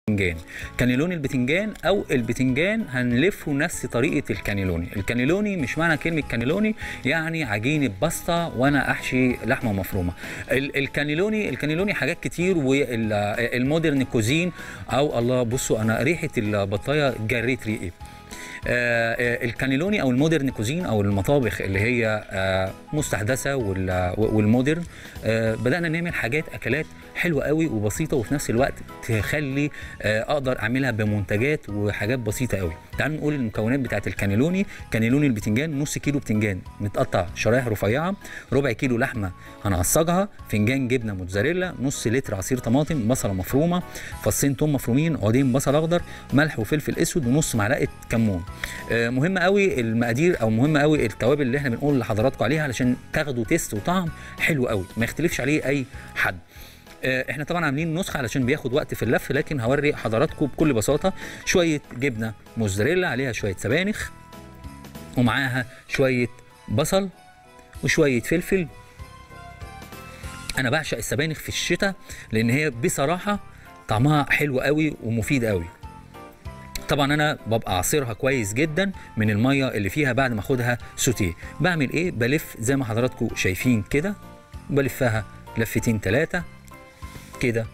البتنجان كانيلوني البتنجان او البتنجان هنلفه نفس طريقه الكانيلوني الكانيلوني مش معنى كلمه كانيلوني يعني عجينه باستا وانا احشي لحمه مفرومه ال- الكانيلوني الكانيلوني حاجات كتير والمودرن كوزين او الله بصوا انا ريحه البطايه جريت ريقي آه، آه، الكانيلوني او المودرن كوزين او المطابخ اللي هي آه، مستحدثه وال- والمودرن آه، بدانا نعمل حاجات اكلات حلوه قوي وبسيطه وفي نفس الوقت تخلي آه، اقدر اعملها بمنتجات وحاجات بسيطه قوي تعالوا نقول المكونات بتاعت الكانيلوني كانيلوني البتنجان نص كيلو بتنجان متقطع شرايح رفيعه ربع كيلو لحمه هنعصجها فنجان جبنه موتزاريلا نص لتر عصير طماطم بصله مفرومه فصين توم مفرومين عودين بصل اخضر ملح وفلفل اسود ونص معلقه كمون آه، مهم قوي المقادير او مهم قوي التوابل اللي احنا بنقول لحضراتكم عليها علشان تاخدوا تيست وطعم حلو قوي ما يختلفش عليه اي حد آه، احنا طبعا عاملين نسخه علشان بياخد وقت في اللف لكن هوري حضراتكم بكل بساطه شويه جبنه موزاريلا عليها شويه سبانخ ومعاها شويه بصل وشويه فلفل انا بعشق السبانخ في الشتاء لان هي بصراحه طعمها حلو قوي ومفيد قوي طبعا انا ببقى عصيرها كويس جدا من الميه اللي فيها بعد ما اخدها سوتيه بعمل ايه بلف زي ما حضراتكم شايفين كده بلفها لفتين ثلاثه كده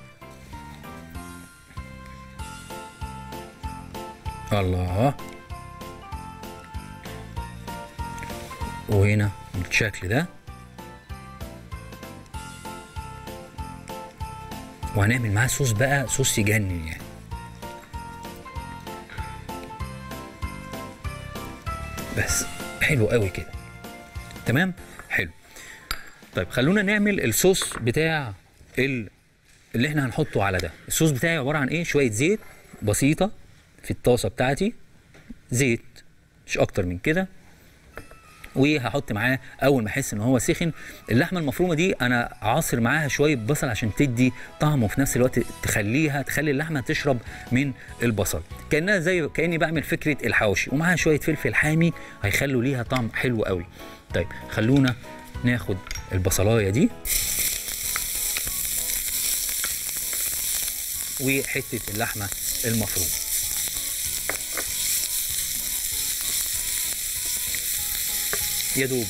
الله وهنا بالشكل ده وهنعمل معاه صوص بقى صوص يجنن يعني بس حلو قوي كده تمام حلو طيب خلونا نعمل الصوص بتاع ال... اللي احنا هنحطه على ده الصوص بتاعي عباره عن ايه شويه زيت بسيطه في الطاسه بتاعتي زيت مش اكتر من كده وهحط معاه اول ما احس ان هو سخن اللحمه المفرومه دي انا عاصر معاها شويه بصل عشان تدي طعم وفي نفس الوقت تخليها تخلي اللحمه تشرب من البصل كانها زي كاني بعمل فكره الحواوشي ومعاها شويه فلفل حامي هيخلوا ليها طعم حلو قوي طيب خلونا ناخد البصلايه دي وحته اللحمه المفرومه يا دوب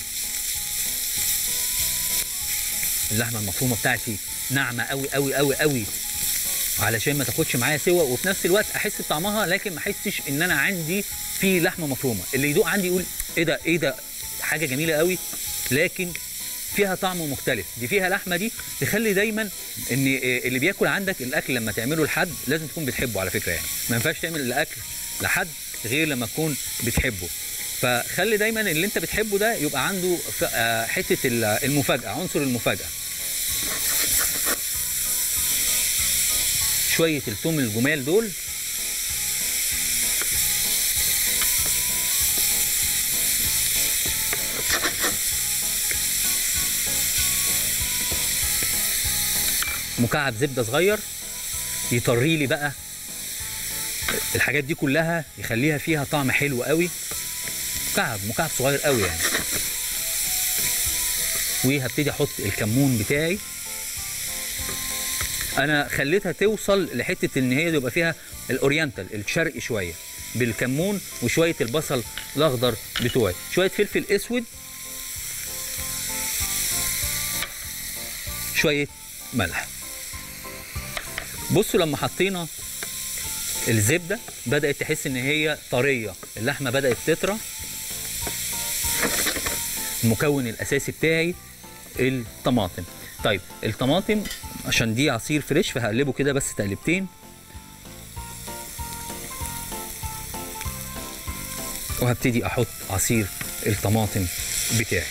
اللحمه المفرومه بتاعتي ناعمه قوي قوي قوي قوي علشان ما تاخدش معايا سوا وفي نفس الوقت احس بطعمها لكن ما احسش ان انا عندي في لحمه مفرومه اللي يدوق عندي يقول ايه ده ايه ده حاجه جميله قوي لكن فيها طعم مختلف دي فيها لحمه دي تخلي دايما ان اللي بياكل عندك الاكل لما تعمله لحد لازم تكون بتحبه على فكره يعني ما ينفعش تعمل الاكل لحد غير لما تكون بتحبه فخلي دايما اللي انت بتحبه ده يبقى عنده ف- آه، حته ال- المفاجاه عنصر المفاجاه شويه التوم الجمال دول مكعب زبده صغير يطري لي بقى الحاجات دي كلها يخليها فيها طعم حلو قوي مكعب مكعب صغير قوي يعني وهبتدي احط الكمون بتاعي انا خليتها توصل لحته ان هي يبقى فيها الاورينتال الشرقي شويه بالكمون وشويه البصل الاخضر بتوعي شويه فلفل اسود شويه ملح بصوا لما حطينا الزبده بدات تحس ان هي طريه اللحمه بدات تطرى المكون الاساسي بتاعي الطماطم طيب الطماطم عشان دي عصير فريش فهقلبه كده بس تقلبتين وهبتدي احط عصير الطماطم بتاعي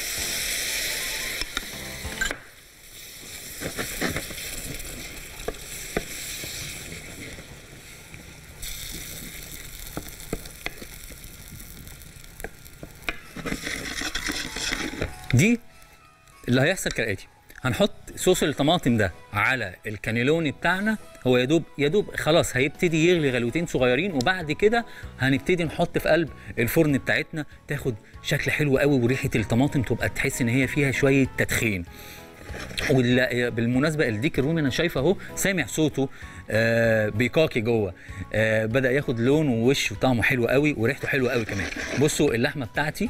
دي اللي هيحصل كالاتي هنحط صوص الطماطم ده على الكانيلوني بتاعنا هو يا دوب يا دوب خلاص هيبتدي يغلي غلوتين صغيرين وبعد كده هنبتدي نحط في قلب الفرن بتاعتنا تاخد شكل حلو قوي وريحه الطماطم تبقى تحس ان هي فيها شويه تدخين وبالمناسبه الديك الرومي انا شايفه اهو سامع صوته آه بيكاكي جوه آه بدا ياخد لون ووش وطعمه حلو قوي وريحته حلوه قوي كمان بصوا اللحمه بتاعتي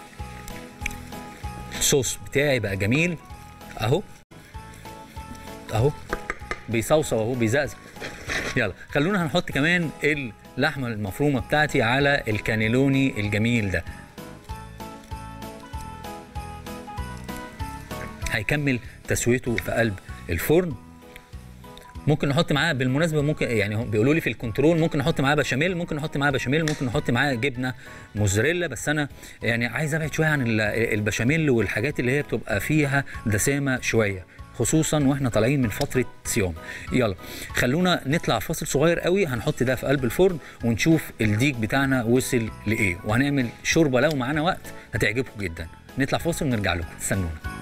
الصوص بتاعي بقى جميل اهو اهو بيصوصو اهو بيزقزق يلا خلونا هنحط كمان اللحمه المفرومه بتاعتي على الكانيلوني الجميل ده هيكمل تسويته في قلب الفرن ممكن نحط معاه بالمناسبه ممكن يعني هم بيقولوا لي في الكنترول ممكن نحط معاه بشاميل ممكن نحط معاه بشاميل ممكن نحط معاه جبنه موزاريلا بس انا يعني عايز ابعد شويه عن ال- البشاميل والحاجات اللي هي بتبقى فيها دسامه شويه خصوصا واحنا طالعين من فتره صيام يلا خلونا نطلع فاصل صغير قوي هنحط ده في قلب الفرن ونشوف الديك بتاعنا وصل لايه وهنعمل شوربه لو معانا وقت هتعجبكم جدا نطلع فاصل ونرجع لكم استنونا